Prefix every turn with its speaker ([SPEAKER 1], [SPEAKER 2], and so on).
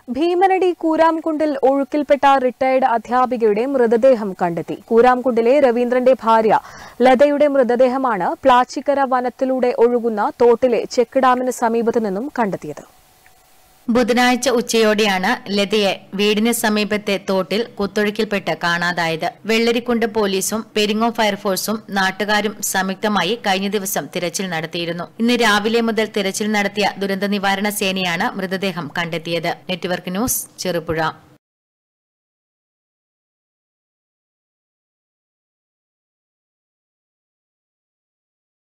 [SPEAKER 1] Bheemanadi കൂരാംകുണ്ടിൽ ഒഴുക്കിൽപ്പെട്ട retired അധ്യാപികയുടെ മൃതദേഹം കണ്ടെത്തി കൂരാംകുണ്ടിലെ രവീന്ദ്രന്റെ ഭാര്യ ലതയുടെ മൃതദേഹമാണ് പ്ലാച്ചിക്കര വനത്തിലൂടെ ഒഴുകുന്ന തോട്ടിലെ ചെക്ക് ഡാമിന് സമീപത്തു നിന്നും കണ്ടെത്തിയത്
[SPEAKER 2] ബുധനാഴ്ച ഉച്ചയോടെയാണ് ലതയെ വീടിന് സമീപത്തെ തോട്ടിൽ കുത്തൊഴുക്കിൽപ്പെട്ട് കാണാതായത് വെള്ളരിക്കുണ്ട് പോലീസും പെരിങ്ങോ ഫയർഫോഴ്സും നാട്ടുകാരും സംയുക്തമായി കഴിഞ്ഞ ദിവസം തിരച്ചിൽ നടത്തിയിരുന്നു ഇന്ന് രാവിലെ മുതൽ തിരച്ചിൽ നടത്തിയ ദുരന്ത നിവാരണ സേനയാണ് മൃതദേഹം കണ്ടെത്തിയത് നെറ്റ്വർക്ക് ന്യൂസ് ചെറുപുഴ